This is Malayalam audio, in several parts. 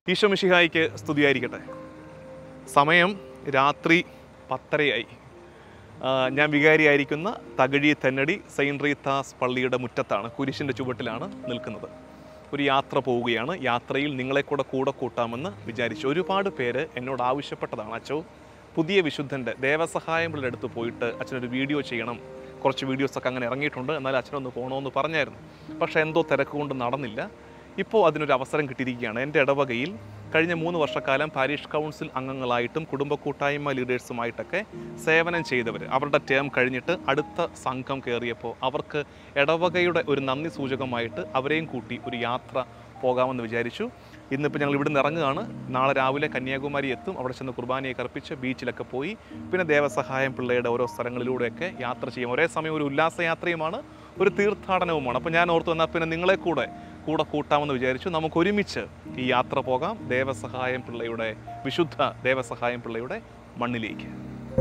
ഈശോ മിശിഹായിക്ക് സ്തുതിയായിരിക്കട്ടെ സമയം രാത്രി പത്തരയായി ആ, ഞാൻ വികാരിയായിരിക്കുന്ന തകഴി തെന്നടി സെയിൻറ്റ് റീത്താസ് പള്ളിയുടെ മുറ്റത്താണ് കുരിശിൻ്റെ ചുവട്ടിലാണ് നിൽക്കുന്നത് ഒരു യാത്ര പോവുകയാണ് യാത്രയിൽ നിങ്ങളെ കൂടെ കൂടെ കൂട്ടാമെന്ന് വിചാരിച്ചു ഒരുപാട് പേര് എന്നോട് ആവശ്യപ്പെട്ടതാണ് അച്ചോ പുതിയ വിശുദ്ധൻ്റെ ദേവസഹായങ്ങളുടെ അടുത്ത് പോയിട്ട് അച്ഛനൊരു വീഡിയോ ചെയ്യണം കുറച്ച് വീഡിയോസൊക്കെ അങ്ങനെ ഇറങ്ങിയിട്ടുണ്ട് എന്നാൽ അച്ഛനൊന്ന് പോകണമെന്ന് പറഞ്ഞായിരുന്നു പക്ഷേ എന്തോ തിരക്ക് കൊണ്ട് നടന്നില്ല ഇപ്പോൾ അതിനൊരു അവസരം കിട്ടിയിരിക്കുകയാണ് എൻ്റെ ഇടവകയിൽ കഴിഞ്ഞ മൂന്ന് വർഷക്കാലം പാരീഷ് കൗൺസിൽ അംഗങ്ങളായിട്ടും കുടുംബ കൂട്ടായ്മ ലീഡേഴ്സുമായിട്ടൊക്കെ സേവനം ചെയ്തവർ അവരുടെ ടേം കഴിഞ്ഞിട്ട് അടുത്ത സംഘം കയറിയപ്പോൾ അവർക്ക് ഇടവകയുടെ ഒരു നന്ദി സൂചകമായിട്ട് അവരെയും കൂട്ടി ഒരു യാത്ര പോകാമെന്ന് വിചാരിച്ചു ഇന്നിപ്പോൾ ഞങ്ങൾ ഇവിടുന്ന് ഇറങ്ങുകയാണ് നാളെ രാവിലെ കന്യാകുമാരി എത്തും അവിടെ ചെന്ന് കുർബാനയൊക്കെ അർപ്പിച്ച് ബീച്ചിലൊക്കെ പോയി പിന്നെ ദേവസഹായം പിള്ളയുടെ ഓരോ സ്ഥലങ്ങളിലൂടെയൊക്കെ യാത്ര ചെയ്യും ഒരേ സമയം ഒരു ഉല്ലാസയാത്രയുമാണ് ഒരു തീർത്ഥാടനവുമാണ് അപ്പോൾ ഞാൻ ഓർത്തു വന്നാൽ പിന്നെ നിങ്ങളെ കൂടെ കൂടെ കൂട്ടാമെന്ന് വിചാരിച്ചു നമുക്ക് ഒരുമിച്ച് ഈ യാത്ര പോകാം ദേവസഹായം പിള്ളയുടെ വിശുദ്ധ ദേവസഹായം പിള്ളയുടെ മണ്ണിലേക്ക്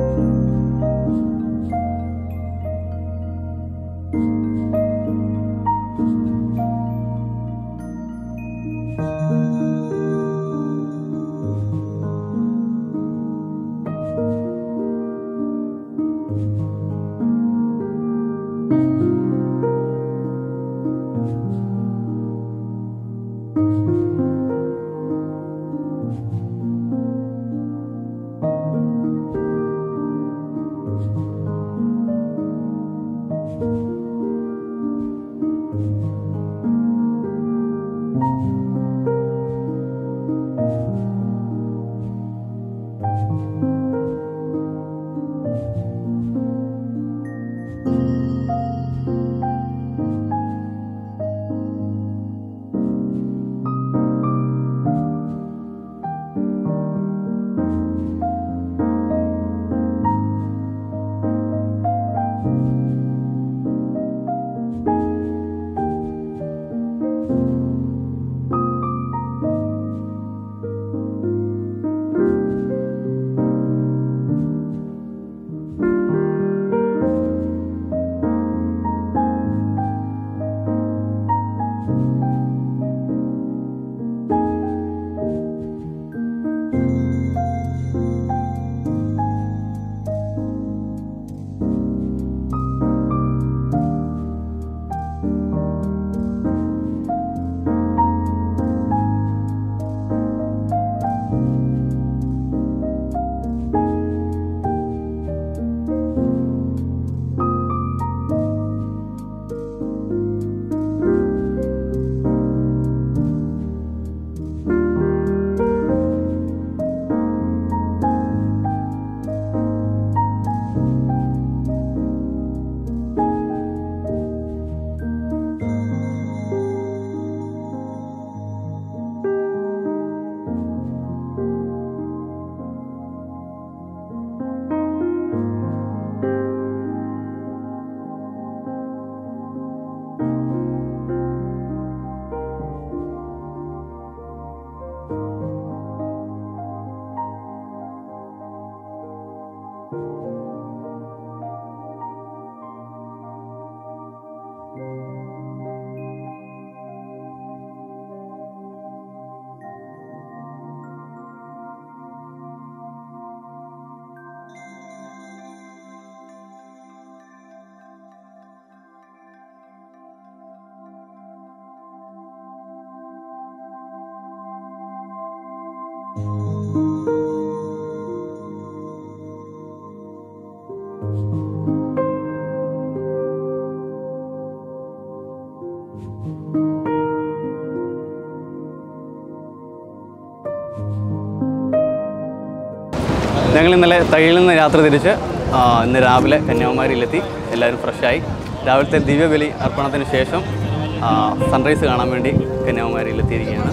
ഞങ്ങൾ ഇന്നലെ തയ്യിൽ നിന്ന് യാത്ര തിരിച്ച് ആ, ഇന്ന് രാവിലെ കന്യാകുമാരിയിലെത്തി എല്ലാവരും ഫ്രഷായി രാവിലത്തെ ദിവ്യബലി അർപ്പണത്തിന് ശേഷം ആ, സൺറൈസ് കാണാൻ വേണ്ടി കന്യാകുമാരിയിലെത്തിയിരിക്കുകയാണ്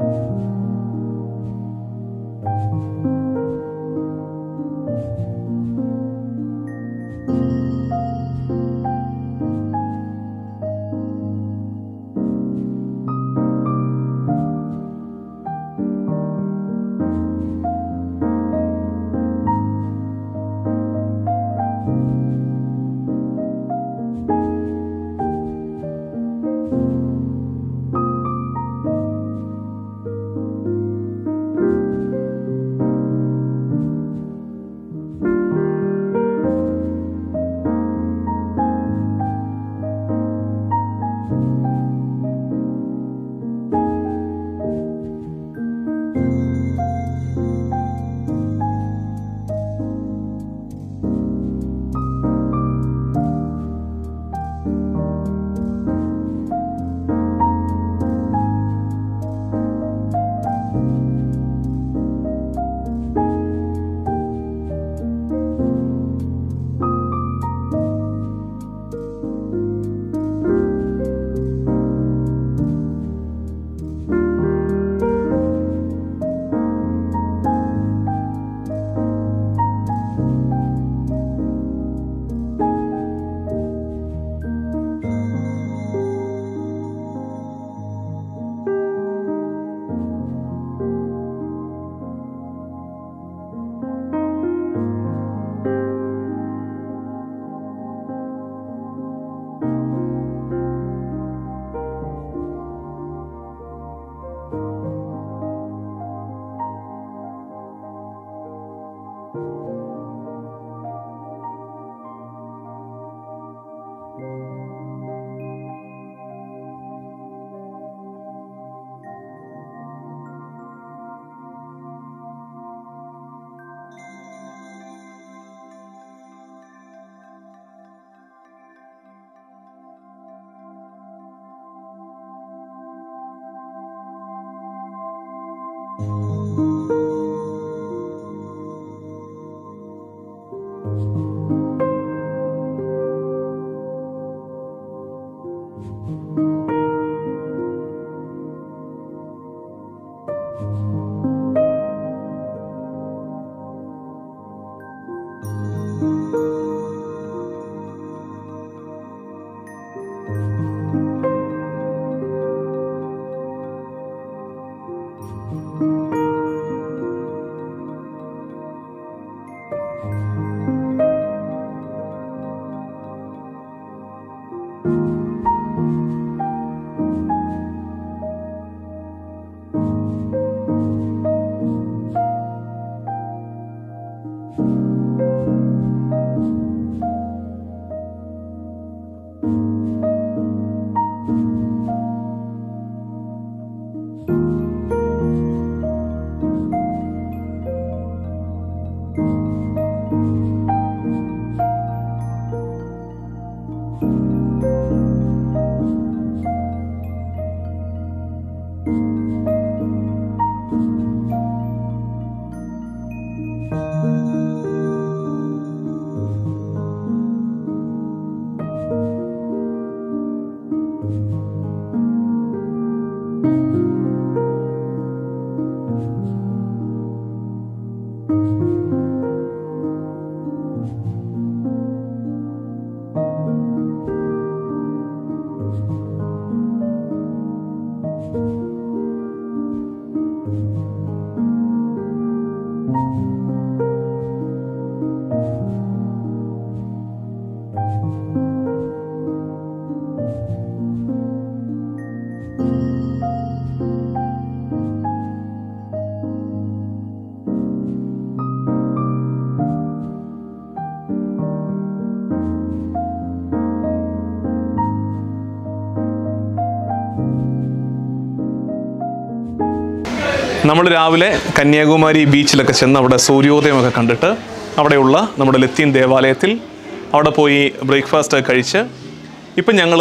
നമ്മൾ രാവിലെ കന്യാകുമാരി ബീച്ചിലൊക്കെ ചെന്ന് അവിടെ സൂര്യോദയമൊക്കെ കണ്ടിട്ട് അവിടെയുള്ള നമ്മുടെ ലത്തീൻ ദേവാലയത്തിൽ അവിടെ പോയി ബ്രേക്ക്ഫാസ്റ്റ് ഒക്കെ കഴിച്ച് ഇപ്പം ഞങ്ങൾ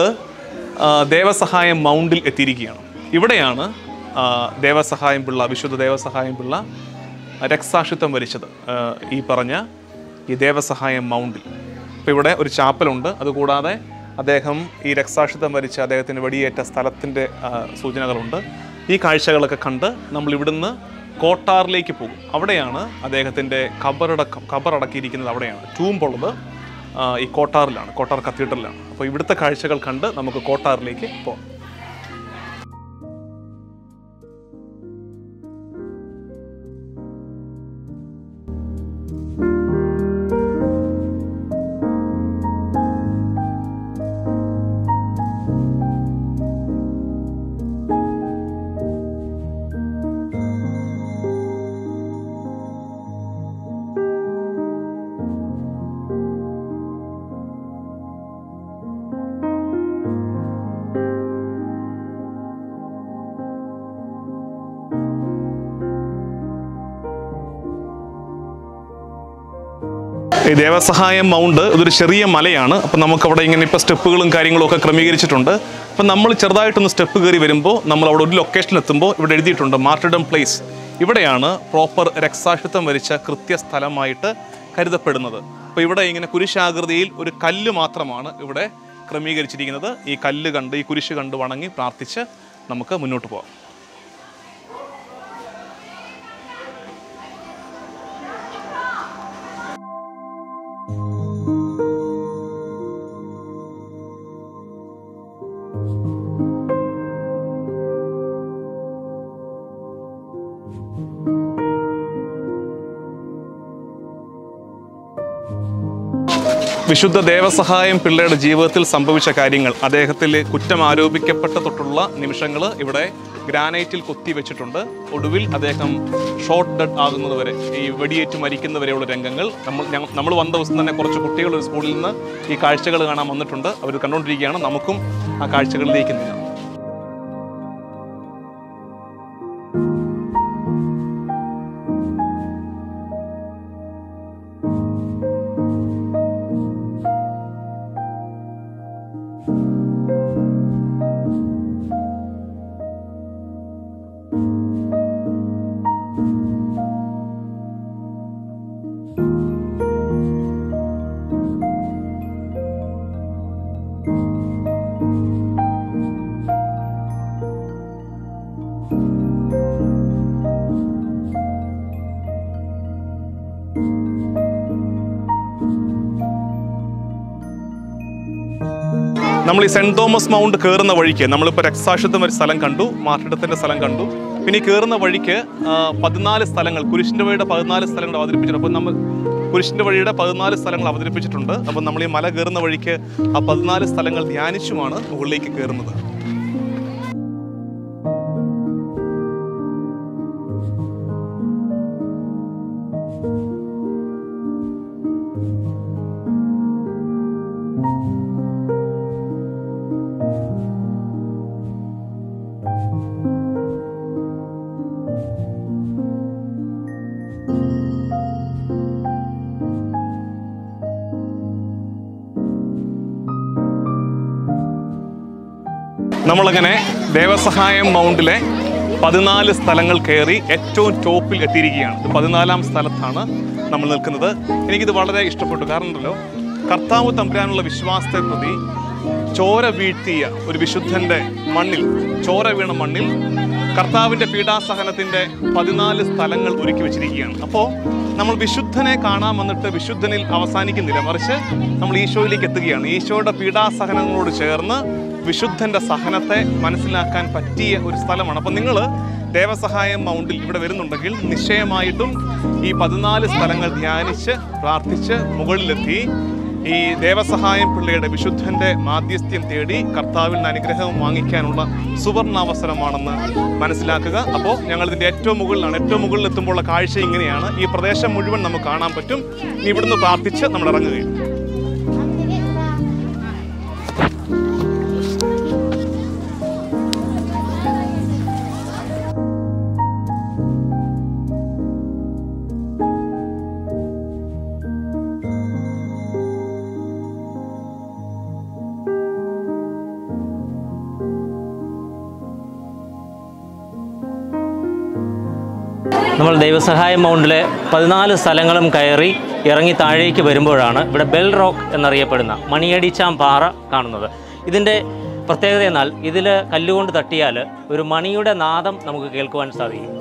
ദേവസഹായം മൗണ്ടിൽ എത്തിയിരിക്കുകയാണ് ഇവിടെയാണ് ആ, ദേവസഹായം പിള്ള വിശുദ്ധ ദേവസഹായം പിള്ള രക്തസാക്ഷിത്വം വരിച്ചത് ആ, ഈ പറഞ്ഞ ഈ ദേവസഹായം മൗണ്ടിൽ അപ്പോൾ ഇവിടെ ഒരു ചാപ്പലുണ്ട് അതുകൂടാതെ അദ്ദേഹം ഈ രക്തസാക്ഷിത്വം വരിച്ച അദ്ദേഹത്തിന് വെടിയേറ്റ സ്ഥലത്തിൻ്റെ ആ, സൂചനകളുണ്ട് ഈ കാഴ്ചകളൊക്കെ കണ്ട് നമ്മൾ ഇവിടുന്ന് കോട്ടാറിലേക്ക് പോകും അവിടെയാണ് അദ്ദേഹത്തിൻ്റെ ഖബറടക്കം ഖബറടക്കിയിരിക്കുന്നത് അവിടെയാണ് ടൂമ്പുള്ളത് ആ, ഈ കോട്ടാറിലാണ് കോട്ടാർ കത്തീഡ്രലിലാണ് അപ്പോൾ ഇവിടുത്തെ കാഴ്ചകൾ കണ്ട് നമുക്ക് കോട്ടാറിലേക്ക് പോകാം ഈ ദേവസഹായം മൗണ്ട് ഇതൊരു ചെറിയ മലയാണ് അപ്പം നമുക്കവിടെ ഇങ്ങനെ ഇപ്പോൾ സ്റ്റെപ്പുകളും കാര്യങ്ങളും ഒക്കെ ക്രമീകരിച്ചിട്ടുണ്ട് അപ്പം നമ്മൾ ചെറുതായിട്ടൊന്ന് സ്റ്റെപ്പ് കയറി വരുമ്പോൾ നമ്മൾ അവിടെ ഒരു ലൊക്കേഷനിൽ എത്തുമ്പോൾ ഇവിടെ എഴുതിയിട്ടുണ്ട് മാർട്ടിഡം പ്ലേസ് ഇവിടെയാണ് പ്രോപ്പർ രക്താക്ഷിത്വം വരിച്ച കൃത്യസ്ഥലമായിട്ട് കരുതപ്പെടുന്നത് അപ്പോൾ ഇവിടെ ഇങ്ങനെ കുരിശാകൃതിയിൽ ഒരു കല്ല് മാത്രമാണ് ഇവിടെ ക്രമീകരിച്ചിരിക്കുന്നത് ഈ കല്ല് കണ്ട് ഈ കുരിശ് കണ്ട് വണങ്ങി പ്രാർത്ഥിച്ച് നമുക്ക് മുന്നോട്ട് പോകാം വിശുദ്ധ ദേവസഹായം പിള്ളയുടെ ജീവിതത്തിൽ സംഭവിച്ച കാര്യങ്ങൾ അദ്ദേഹത്തിൽ കുറ്റം ആരോപിക്കപ്പെട്ട തൊട്ടുള്ള നിമിഷങ്ങൾ ഇവിടെ ഗ്രാനൈറ്റിൽ കൊത്തി വെച്ചിട്ടുണ്ട് ഒടുവിൽ അദ്ദേഹം ഷോർട്ട് ഡെഡ് ആകുന്നത് വരെ ഈ വെടിയേറ്റ് മരിക്കുന്നവരെയുള്ള രംഗങ്ങൾ നമ്മൾ ഞങ്ങ- നമ്മൾ വന്ന ദിവസം തന്നെ കുറച്ച് കുട്ടികൾ ഒരു സ്കൂളിൽ നിന്ന് ഈ കാഴ്ചകൾ കാണാൻ വന്നിട്ടുണ്ട് അവർ കണ്ടുകൊണ്ടിരിക്കുകയാണ് നമുക്കും ആ കാഴ്ചകളിലേക്ക് നീങ്ങാം നമ്മൾ ഈ സെന്റ് തോമസ് മൗണ്ട് കയറുന്ന വഴിക്ക് നമ്മളിപ്പോൾ രക്സാക്ഷിത്വം ഒരു സ്ഥലം കണ്ടു മാർട്ടിടത്തിന്റെ സ്ഥലം കണ്ടു പിന്നെ ഈ കയറുന്ന വഴിക്ക് ആ, പതിനാല് സ്ഥലങ്ങൾ കുരിശിന്റെ വഴിയുടെ പതിനാല് സ്ഥലങ്ങൾ അവതരിപ്പിച്ചിട്ടുണ്ട് അപ്പോൾ നമ്മൾ കുരിശിന്റെ വഴിയുടെ പതിനാല് സ്ഥലങ്ങൾ അവതരിപ്പിച്ചിട്ടുണ്ട് അപ്പം നമ്മൾ ഈ മല കയറുന്ന വഴിക്ക് ആ പതിനാല് സ്ഥലങ്ങൾ ധ്യാനിച്ചുമാണ് മുകളിലേക്ക് കയറുന്നത് നമ്മളങ്ങനെ ദേവസഹായം മൗണ്ടിലെ പതിനാല് സ്ഥലങ്ങൾ കയറി ഏറ്റവും ടോപ്പിൽ എത്തിയിരിക്കുകയാണ് ഇത് പതിനാലാം സ്ഥലത്താണ് നമ്മൾ നിൽക്കുന്നത് എനിക്കിത് വളരെ ഇഷ്ടപ്പെട്ടു കാരണം ഉണ്ടല്ലോ കർത്താവ് തമ്പുരാനുള്ള വിശ്വാസത്തെ പ്രതി ചോര വീഴ്ത്തിയ ഒരു വിശുദ്ധന്റെ മണ്ണിൽ ചോര വീണ മണ്ണിൽ കർത്താവിന്റെ പീഡാസഹനത്തിന്റെ പതിനാല് സ്ഥലങ്ങൾ ഒരുക്കി വെച്ചിരിക്കുകയാണ് അപ്പോൾ നമ്മൾ വിശുദ്ധനെ കാണാൻ വന്നിട്ട് വിശുദ്ധനിൽ അവസാനിക്കുന്നില്ല മറിച്ച് നമ്മൾ ഈശോയിലേക്ക് എത്തുകയാണ് ഈശോയുടെ പീഡാസഹനങ്ങളോട് ചേർന്ന് വിശുദ്ധന്റെ സഹനത്തെ മനസ്സിലാക്കാൻ പറ്റിയ ഒരു സ്ഥലമാണ് അപ്പം നിങ്ങൾ ദേവസഹായം മൗണ്ടിൽ ഇവിടെ വരുന്നുണ്ടെങ്കിൽ നിശ്ചയമായിട്ടും ഈ പതിനാല് സ്ഥലങ്ങൾ ധ്യാനിച്ച് പ്രാർത്ഥിച്ച് മുകളിലെത്തി ഈ ദേവസഹായം പിള്ളയുടെ വിശുദ്ധന്റെ മാധ്യസ്ഥ്യം തേടി കർത്താവിൽ നിന്ന് അനുഗ്രഹം വാങ്ങിക്കാനുള്ള സുവർണാവസരമാണെന്ന് മനസ്സിലാക്കുക അപ്പോൾ ഞങ്ങൾ ഇതിൻ്റെ ഏറ്റവും മുകളിലാണ് ഏറ്റവും മുകളിൽ എത്തുമ്പോഴുള്ള കാഴ്ച ഇങ്ങനെയാണ് ഈ പ്രദേശം മുഴുവൻ നമുക്ക് കാണാൻ പറ്റും ഇനി ഇവിടുന്ന് പ്രാർത്ഥിച്ച് നമ്മൾ ഇറങ്ങുകയാണ് നമ്മൾ ദൈവസഹായം മൗണ്ടിലെ പതിനാല് സ്ഥലങ്ങളും കയറി ഇറങ്ങി താഴേക്ക് വരുമ്പോഴാണ് ഇവിടെ ബെൽ റോക്ക് എന്നറിയപ്പെടുന്ന മണിയടിച്ചാം പാറ കാണുന്നത് ഇതിൻ്റെ പ്രത്യേകത എന്നാൽ ഇതിൽ കല്ലുകൊണ്ട് തട്ടിയാൽ ഒരു മണിയുടെ നാദം നമുക്ക് കേൾക്കുവാൻ സാധിക്കും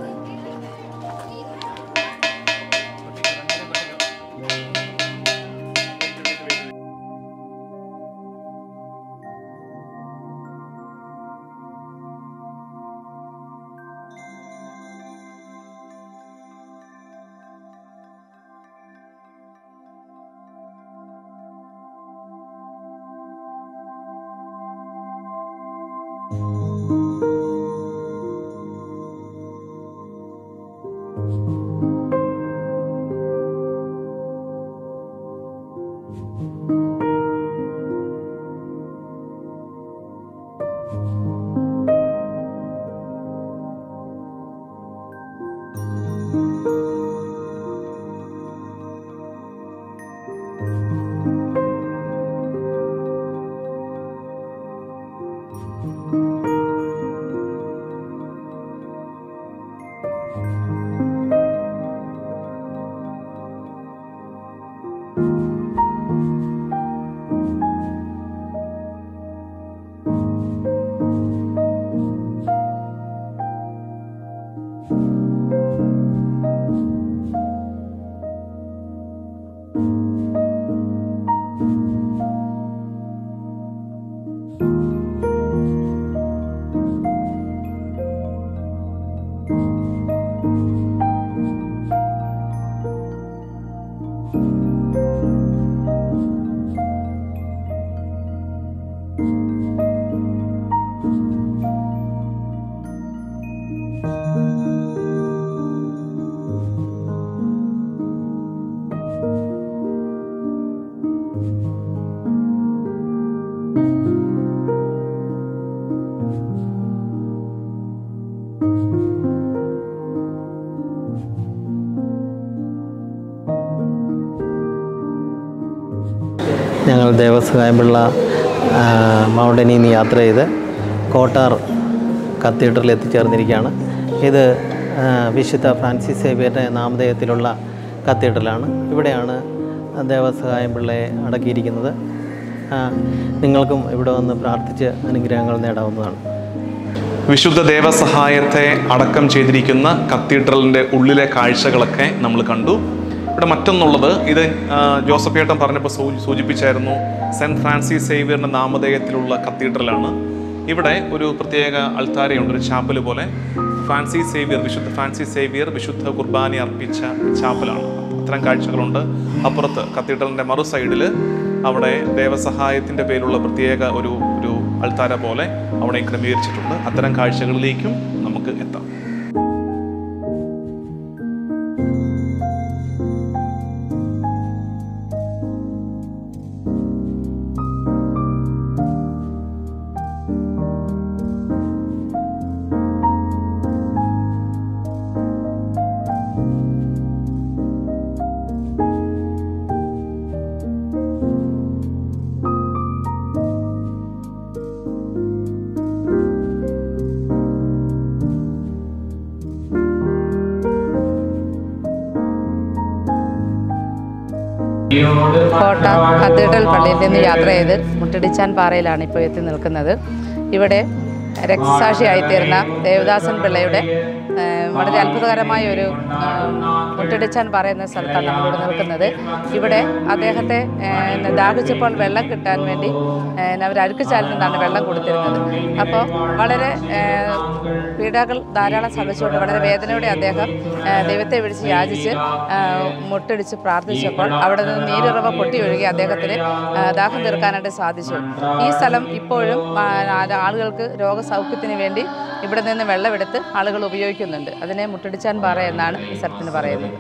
ഞങ്ങൾ ദേവസഹായമുള്ള മൗണ്ടനിൽ നിന്ന് യാത്ര ചെയ്ത് കോട്ടാർ കത്തീഡ്രലിൽ എത്തിച്ചേർന്നിരിക്കുകയാണ് ഇത് ആ, വിശുദ്ധ ഫ്രാൻസിസ് സേവിയറുടെ നാമധേയത്തിലുള്ള കത്തീഡ്രലാണ് ഇവിടെയാണ് ദേവസഹായം പിള്ളയെ അടക്കിയിരിക്കുന്നത് ആ, നിങ്ങൾക്കും ഇവിടെ വന്ന് പ്രാർത്ഥിച്ച് അനുഗ്രഹങ്ങൾ നേടാവുന്നതാണ് വിശുദ്ധ ദേവസഹായത്തെ അടക്കം ചെയ്തിരിക്കുന്ന കത്തീഡ്രലിൻ്റെ ഉള്ളിലെ കാഴ്ചകളൊക്കെ നമ്മൾ കണ്ടു ഇവിടെ മറ്റൊന്നുള്ളത് ഇത് ആ, ജോസഫ് ഏട്ടൻ പറഞ്ഞപ്പോൾ സൂ സൂചിപ്പിച്ചായിരുന്നു സെൻറ്റ് ഫ്രാൻസിസ് സേവിയറിൻ്റെ നാമധേയത്തിലുള്ള കത്തീഡ്രലാണ് ഇവിടെ ഒരു പ്രത്യേക അൾത്താരയുണ്ട് ഒരു ചാപ്പൽ പോലെ ഫ്രാൻസിസ് സേവിയർ വിശുദ്ധ ഫ്രാൻസിസ് സേവിയർ വിശുദ്ധ കുർബാന അർപ്പിച്ച ചാപ്പലാണ് അത്തരം കാഴ്ചകളുണ്ട് അപ്പുറത്ത് കത്തീഡ്രലിൻ്റെ മറു സൈഡിൽ അവിടെ ദേവസഹായത്തിൻ്റെ പേരുള്ള പ്രത്യേക ഒരു ഒരു അൾത്താര പോലെ അവിടെ ക്രമീകരിച്ചിട്ടുണ്ട് അത്തരം കാഴ്ചകളിലേക്കും നമുക്ക് എത്താം കോട്ട കത്തീഡ്രൽ പള്ളിയിൽ നിന്ന് യാത്ര ചെയ്ത് മുട്ടടിച്ചാൻ പാറയിലാണ് ഇപ്പോൾ എത്തി നിൽക്കുന്നത് ഇവിടെ രക്തസാക്ഷിയായിത്തീർന്ന ദേവദാസൻ പിള്ളയുടെ ആ, വളരെ അത്ഭുതകരമായ ഒരു ആ, മുട്ടടിച്ചാൻ പറയുന്ന സ്ഥലത്താണ് നമ്മളിവിടെ നിൽക്കുന്നത് ഇവിടെ അദ്ദേഹത്തെ ആ, ദാഹിച്ചപ്പോൾ വെള്ളം കിട്ടാൻ വേണ്ടി ആ, അവർ അഴുക്കുചാലിൽ നിന്നാണ് വെള്ളം കൊടുത്തിരുന്നത് അപ്പോൾ വളരെ ആ, പീഡകൾ ധാരാളം സഹിച്ചുകൊണ്ട് വളരെ വേദനയോടെ അദ്ദേഹം ആ, ദൈവത്തെ വിളിച്ച് യാചിച്ച് ആ, മുട്ടടിച്ച് പ്രാർത്ഥിച്ചപ്പോൾ അവിടെ നിന്ന് നീരുറവ പൊട്ടി ഒഴുകി അദ്ദേഹത്തിന് ആ, ദാഹം തീർക്കാനായിട്ട് സാധിച്ചു ഈ സ്ഥലം ഇപ്പോഴും ആ, ആ- ആളുകൾക്ക് രോഗസൗഖ്യത്തിന് വേണ്ടി ഇവിടെ നിന്ന് വെള്ളമെടുത്ത് ആളുകൾ ഉപയോഗിക്കുന്നുണ്ട് അതിനെ മുട്ടടിച്ചാൻ പാറ എന്നാണ് ഈ സ്ഥലത്തിന് പറയുന്നത്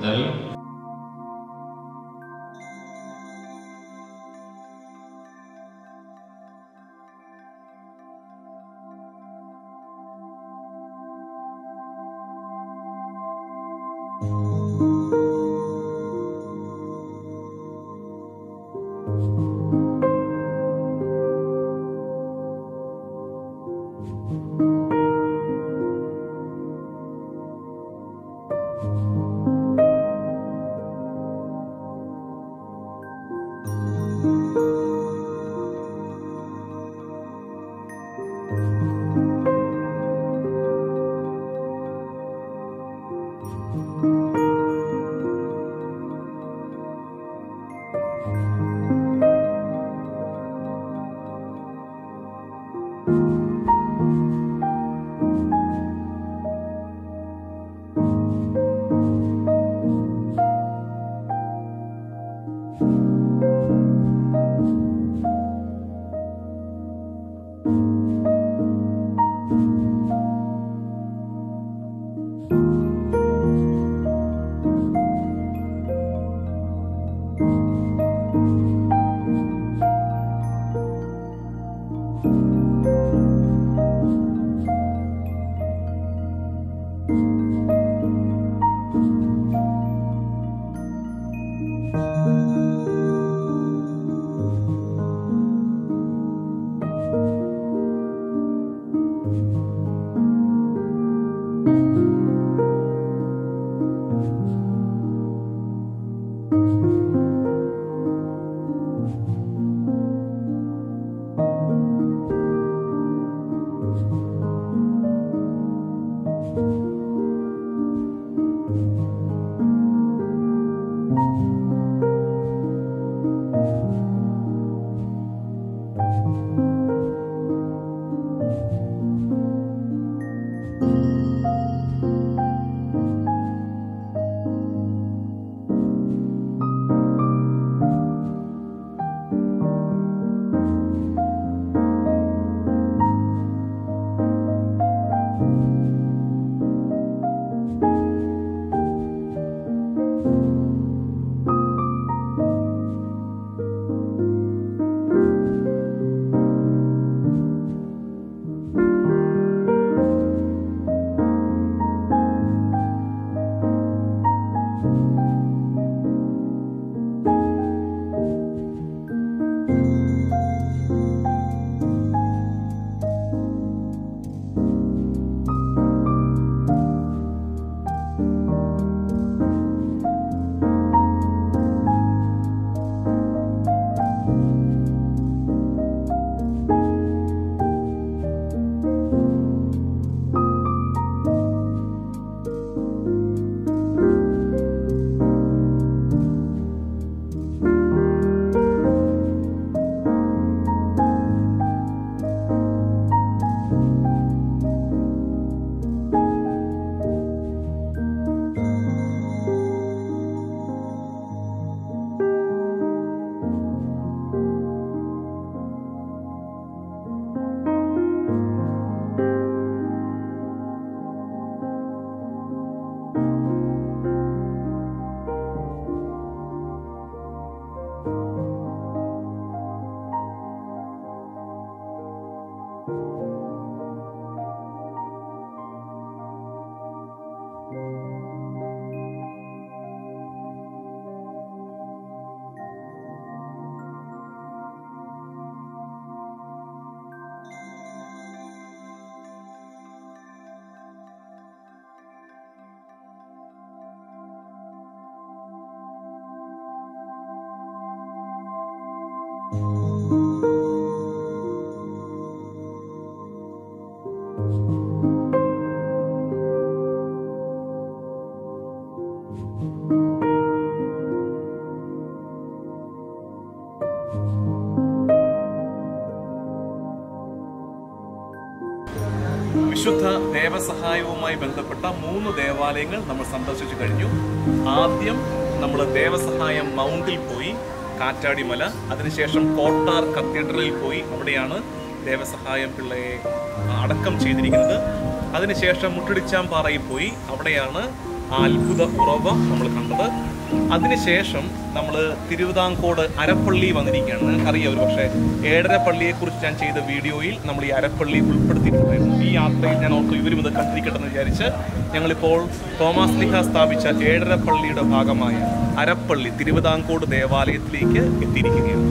വിശുദ്ധ ദേവസഹായവുമായി ബന്ധപ്പെട്ട മൂന്ന് ദേവാലയങ്ങൾ നമ്മൾ സന്ദർശിച്ചു കഴിഞ്ഞു ആദ്യം നമ്മൾ ദേവസഹായം മൗണ്ടിൽ പോയി കാറ്റാടിമല അതിനുശേഷം കോട്ടാർ കത്തീഡ്രലിൽ പോയി അവിടെയാണ് ദേവസഹായം പിള്ളയെ അടക്കം ചെയ്തിരിക്കുന്നത് അതിനുശേഷം മുട്ടിടിച്ചാമ്പാറയിൽ പോയി അവിടെയാണ് ആ അത്ഭുത ഉറവ നമ്മൾ കണ്ടത് അതിനുശേഷം നമ്മൾ തിരുവിതാംകോട് അരപ്പള്ളി വന്നിരിക്കുകയാണ് നിങ്ങൾക്കറിയാം ഒരു പക്ഷേ ഏഴര പള്ളിയെക്കുറിച്ച് ഞാൻ ചെയ്ത വീഡിയോയിൽ നമ്മൾ ഈ അരപ്പള്ളി ഉൾപ്പെടുത്തിയിട്ടുണ്ടായിരുന്നു ഈ യാത്രയിൽ ഞാൻ ഓർത്തു ഇവരും ഇത് കണ്ടിരിക്കട്ടെ എന്ന് വിചാരിച്ച് ഞങ്ങളിപ്പോൾ തോമസ് ലിഹ സ്ഥാപിച്ച ഏഴര പള്ളിയുടെ ഭാഗമായ അരപ്പള്ളി തിരുവിതാംകോട് ദേവാലയത്തിലേക്ക് എത്തിയിരിക്കുകയാണ്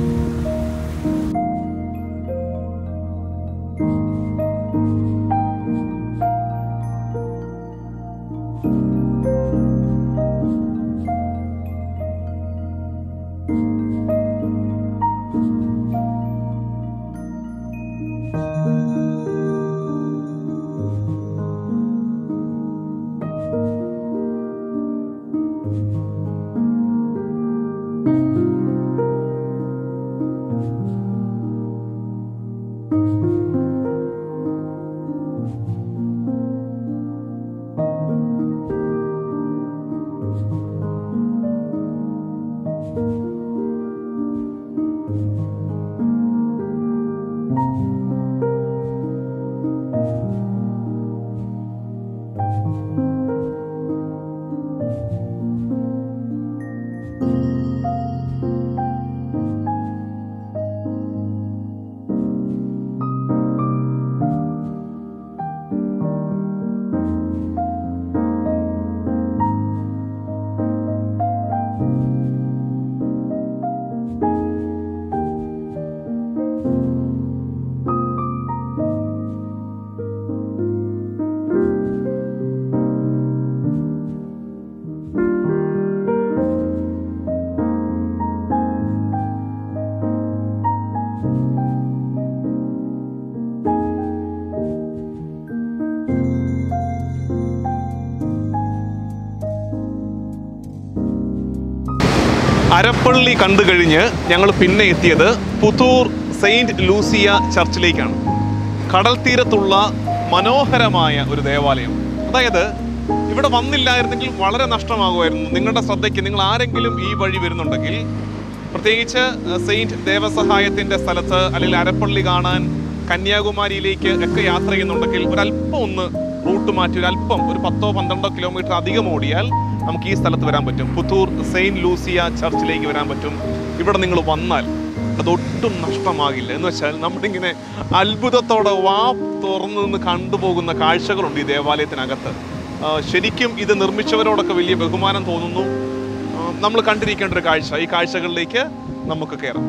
അരപ്പള്ളി കണ്ടു കഴിഞ്ഞ് ഞങ്ങൾ പിന്നെ എത്തിയത് പുത്തൂർ സെയിന്റ് ലൂസിയ ചർച്ചിലേക്കാണ് കടൽ തീരത്തുള്ള മനോഹരമായ ഒരു ദേവാലയം അതായത് ഇവിടെ വന്നില്ലായിരുന്നെങ്കിൽ വളരെ നഷ്ടമാകുമായിരുന്നു നിങ്ങളുടെ ശ്രദ്ധയ്ക്ക് നിങ്ങൾ ആരെങ്കിലും ഈ വഴി വരുന്നുണ്ടെങ്കിൽ പ്രത്യേകിച്ച് അഹ്, സെയിന്റ് ദേവസഹായത്തിന്റെ സ്ഥലത്ത് അല്ലെങ്കിൽ അരപ്പള്ളി കാണാൻ കന്യാകുമാരിയിലേക്ക് ഒക്കെ യാത്ര ചെയ്യുന്നുണ്ടെങ്കിൽ ഒരല്പം ഒന്ന് റൂട്ട് മാറ്റി ഒരു അല്പം ഒരു പത്തോ പന്ത്രണ്ടോ കിലോമീറ്റർ അധികം ഓടിയാൽ നമുക്ക് ഈ സ്ഥലത്ത് വരാൻ പറ്റും പുത്തൂർ സെയിന്റ് ലൂസിയ ചർച്ചിലേക്ക് വരാൻ പറ്റും ഇവിടെ നിങ്ങൾ വന്നാൽ അതൊട്ടും നഷ്ടമാകില്ല എന്ന് വെച്ചാൽ നമ്മളിങ്ങനെ അത്ഭുതത്തോടെ വാ തുറന്നു നിന്ന് കണ്ടുപോകുന്ന കാഴ്ചകളുണ്ട് ഈ ദേവാലയത്തിനകത്ത് ആ, ശരിക്കും ഇത് നിർമ്മിച്ചവരോടൊക്കെ വലിയ ബഹുമാനം തോന്നുന്നു ആ, നമ്മൾ കണ്ടിരിക്കേണ്ട ഒരു കാഴ്ച ഈ കാഴ്ചകളിലേക്ക് നമുക്ക് കയറാം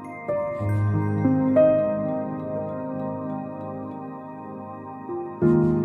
thank you